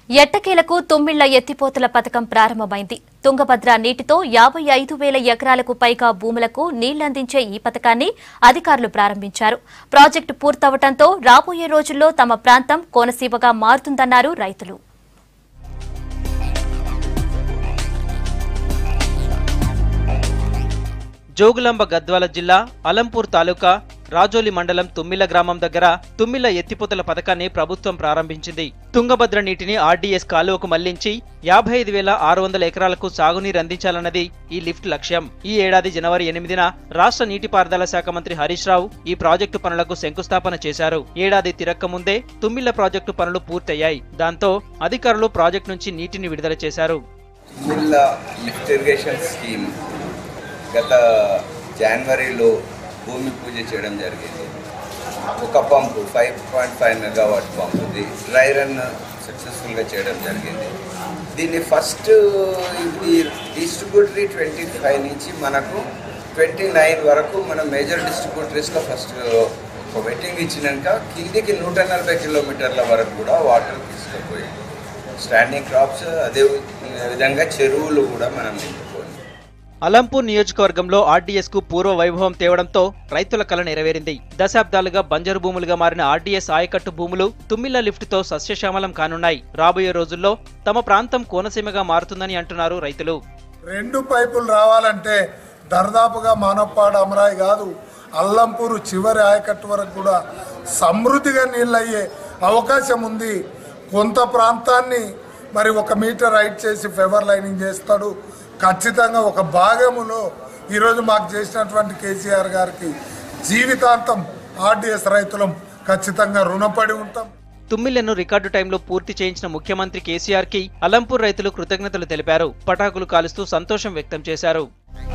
ఎట్టకేలకు తుమ్మిళ్ల ఎత్తిపోతల పథకం ప్రారంభమైంది తుంగభద్ర నీటితో యాభై ఐదు వేల ఎకరాలకు పైగా భూములకు నీళ్లందించే ఈ పథకాన్ని అధికారులు ప్రారంభించారు ప్రాజెక్టు పూర్తవడంతో రాబోయే రోజుల్లో తమ ప్రాంతం కోనసీమగా మారుతుందన్నారు రైతులు జోగులాంబ గద్వాల జిల్లా అలంపూర్ తాలూకా రాజోలి మండలం తుమ్మిల గ్రామం దగ్గర తుమ్మిల ఎత్తిపోతల పథకాన్ని ప్రభుత్వం ప్రారంభించింది తుంగభద్ర నీటిని ఆర్డీఎస్ కాలువకు మళ్లించి యాభై ఐదు వేల ఆరు వందల ఎకరాలకు సాగునీరు అందించాలన్నది ఈ లిఫ్ట్ లక్ష్యం ఈ ఏడాది జనవరి ఎనిమిదిన రాష్ట్ర నీటిపారుదల శాఖ మంత్రి హరీష్ రావు ఈ ప్రాజెక్టు పనులకు శంకుస్థాపన చేశారు ఏడాది తిరక్క ముందే తుమ్మిళ్ల ప్రాజెక్టు పనులు పూర్తయ్యాయి దాంతో అధికారులు ప్రాజెక్టు నుంచి నీటిని విడుదల చేశారు మిల్ల లిఫ్ట్ ఇరిగేషన్ స్కీమ్ గత జనవరిలో భూమి పూజ చేయడం జరిగింది ఒక పంపు ఫైవ్ పాయింట్ ఫైవ్ మెగావాట్ పంపుది డ్రై రన్ సక్సెస్ఫుల్గా చేయడం జరిగింది దీన్ని ఫస్ట్ ఇది డిస్ట్రిబ్యూటరీ ట్వంటీ ఫైవ్ నుంచి మనకు ట్వంటీ నైన్ వరకు మన మేజర్ డిస్ట్రిబ్యూటరీస్లో ఫస్ట్ ఒక వెట్టింగ్ ఇచ్చినాక కిందికి నూట నలభై కిలోమీటర్ల వరకు కూడా వాటర్ తీసుకుపోయింది స్టాండింగ్ క్రాప్స్ అదే విధంగా చెరువులు కూడా మనం నింపుకోండి అలంపూర్ నియోజకవర్గంలో ఆర్డీఎస్ కు పూర్వ వైభవం తేవడంతో రైతుల కల నెరవేరింది దశాబ్దాలుగా బంజరు భూములుగా మారిన ఆర్డీఎస్ ఆయకట్టు భూములు తుమ్మిళ్ల లిఫ్ట్ తో సస్యశ్యామలం కానున్నాయి రాబోయే రోజుల్లో తమ ప్రాంతం కోనసీమగా మారుతుందని అంటున్నారు రైతులు రెండు పైపులు రావాలంటే దర్దాపుగా మానప్పాడు అమరాయి కాదు అల్లంపూరు చివరి ఆయకట్టు వరకు కూడా సమృద్ధిగా నీళ్ళయ్యే అవకాశం ఉంది కొంత ప్రాంతాన్ని మరి ఒక మీటర్ హైట్ చేసి ఫెవర్ లైనింగ్ చేస్తాడు ఖచ్చితంగా ఒక భాగములో ఈరోజు మాకు చేసినటువంటి కేసీఆర్ గారికి జీవితాంతం ఆర్డీఎస్ రైతులం ఖచ్చితంగా రుణపడి ఉంటాం తుమ్మిళ్లను రికార్డు టైంలో పూర్తి చేయించిన ముఖ్యమంత్రి కేసీఆర్ కి అలంపూర్ రైతులు కృతజ్ఞతలు తెలిపారు పటాకులు కాలుస్తూ సంతోషం వ్యక్తం చేశారు